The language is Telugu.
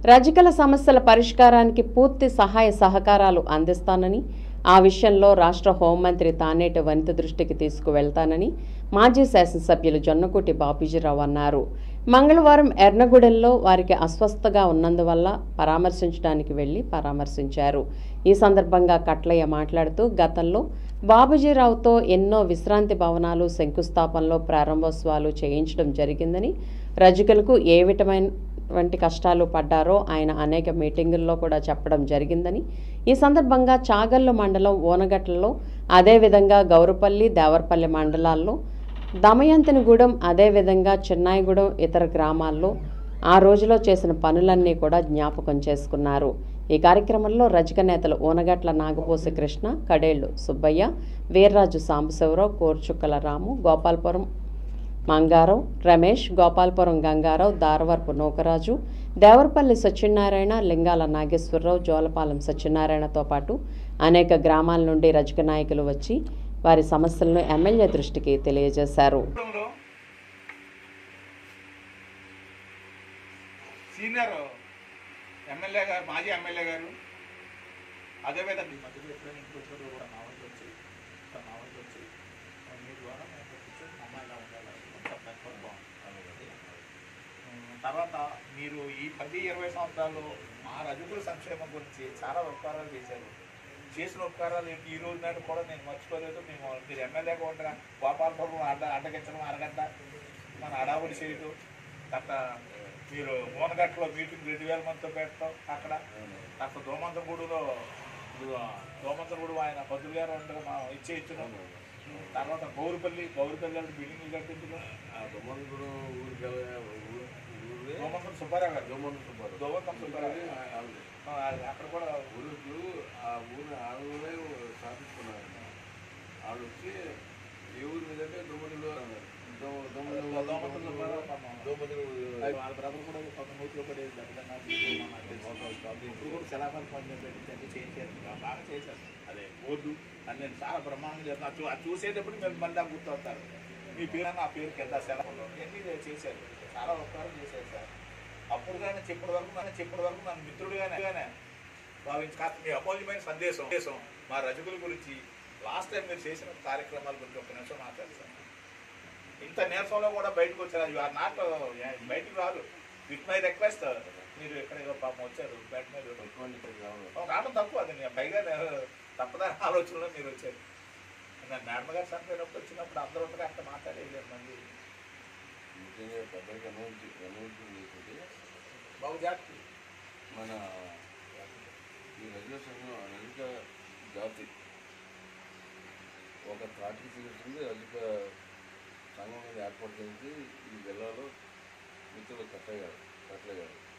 రజకల సమస్యల పరిష్కారానికి పూర్తి సహాయ సహకారాలు అందిస్తానని ఆ విషయంలో రాష్ట్ర హోంమంత్రి తానేటి వనిత దృష్టికి తీసుకువెళ్తానని మాజీ శాసనసభ్యులు జొన్నకూటి బాపూజీరావు అన్నారు మంగళవారం ఎర్నగూడెంలో వారికి అస్వస్థగా ఉన్నందువల్ల పరామర్శించడానికి వెళ్లి పరామర్శించారు ఈ సందర్భంగా కట్లయ్య మాట్లాడుతూ గతంలో బాబుజీరావుతో ఎన్నో విశ్రాంతి భవనాలు శంకుస్థాపనలో ప్రారంభోత్సవాలు చేయించడం జరిగిందని రజకులకు ఏ విధమైన వంటి కష్టాలు పడ్డారో ఆయన అనేక మీటింగుల్లో కూడా చెప్పడం జరిగిందని ఈ సందర్భంగా చాగల్లు మండలం ఓనగట్లలో అదేవిధంగా గౌరపల్లి దేవరపల్లి మండలాల్లో దమయంతినిగూడెం అదేవిధంగా చెన్నాయిగూడెం ఇతర గ్రామాల్లో ఆ రోజులో చేసిన పనులన్నీ కూడా జ్ఞాపకం చేసుకున్నారు ఈ కార్యక్రమంలో రజక నేతలు ఓనగట్ల నాగపోసి కృష్ణ కడేళ్లు సుబ్బయ్య వీర్రాజు సాంబశివరావు కోర్చుక్కల రాము గోపాల్పురం మంగారావు రమేష్ గోపాల్పురం గంగారావు దారవరపు నూకరాజు దేవరపల్లి సత్యనారాయణ లింగాల నాగేశ్వరరావు జోలపాలెం సత్యనారాయణతో పాటు అనేక గ్రామాల నుండి రజక నాయకులు వచ్చి వారి సమస్యలను ఎమ్మెల్యే దృష్టికి తెలియజేశారు కుటుంబంలో సీనియర్ ఎమ్మెల్యే గారు మాజీ ఎమ్మెల్యే గారు అదేవిధంగా ఈ మధ్యలో ఎప్పుడైనా ఇంటికి వచ్చినప్పుడు కూడా నా వంతు వచ్చి ఇక్కడ నా వంతు వచ్చి మీ ద్వారా మేము కూర్చొని మా అమ్మాయి ఇలా ఉండాలి అని చెప్పడానికి కూడా బాగుంటుంది ఉమ్, తర్వాత మీరు ఈ పది ఇరవై సంవత్సరాల్లో మా రజకుల సంక్షేమం గురించి చాలా ఉపకారాలు చేశారు చేసిన ఉపకారాలు ఏంటి ఈ రోజు నాడు కూడా నేను మర్చిపోలేదు మేము మీరు ఎమ్మెల్యేగా ఉండగా గోపాలపురం అడ్డ అడ్డగించడం అరగంట మన అడావుడి చేయడం తర్వాత మీరు మోనగట్లో మీటింగ్ రెండు వేల మందితో పెట్టడం అక్కడ తర్వాత దోమంతగూడులో దోమంతగూడు ఆయన బదులు గారు ఉండగా మనం ఇచ్చే ఇచ్చినాం తర్వాత గౌరుపల్లి గౌరుపల్లి బిల్డింగ్లు కట్టించడం దొమ్మనుడు ఊరికి ఊరే దోమంతం సుబ్బారావు గారు దొమ్మను సుబ్బారావు దోమంతం సుబ్బారావు ఆ, అక్కడ కూడా ఊరికి ఆ ఊరు ఆడవులే స్థాపించుకున్నారు వాళ్ళు వచ్చి ఏ ఊరి మీద అంటే దొమ్మనుడు అన్నారు దోమంతం సుబ్బారావు పాపం. దొమ్మనుడు అది వాళ్ళ బ్రదర్ కూడా కొంత నూతిలో పడేది దెబ్బతిన్నా ఇప్పుడు కూడా శిలాఫలం పని పెట్టించండి చేయించారు బా- బాగా చేశారు అదే బోర్డు అని నేను చాలా బ్రహ్మాండంగా చేస్తాను అది చూ- అది చూసేటప్పుడు మీరు మళ్ళీ నాకు గుర్తొస్తారు మీ పేరు ఆ పేరు కింద శిలాఫలం ఇవన్నీ చేశారు చాలా ఉపకారం చేశారు సార్ అప్పుడు కానీ చెప్పటి వరకు నన్ను చెప్పటి వరకు నన్ను మిత్రుడుగానే గానే భావించి కాస్త మీ అమూల్యమైన సందేశం సందేశం మా రజకుల గురించి లాస్ట్ టైం మీరు చేసిన కార్యక్రమాల గురించి ఒక నిమిషం మాట్లాడతాను ఇంత నీరసంలో కూడా బయటకు వచ్చారు యు ఆర్ నాట్ బయటకు రాదు విత్ మై రిక్వెస్ట్ మీరు ఇక్కడ ఏదో పాపం వచ్చారు బయట మీద ఒక ఆటం తక్కువ అది నేను పైగా నేను తప్పదని ఆలోచనలో మీరు వచ్చారు నేను మేడం గారు చనిపోయినప్పుడు వచ్చినప్పుడు అందరూ ఉండగా అంత మాట్లాడేది మంది ముఖ్యంగా పెద్దగా అనౌన్స్ అనౌన్స్ చేసింది బాగు జాతి మన ఈ రజక సంఘం రజక జాతి ఒక తాటికి తీసుకుంది రజక సంఘం మీద ఏర్పాటు చేసి ఈ జిల్లాలో మిత్రులు కట్టయ్య గారు కట్ల గారు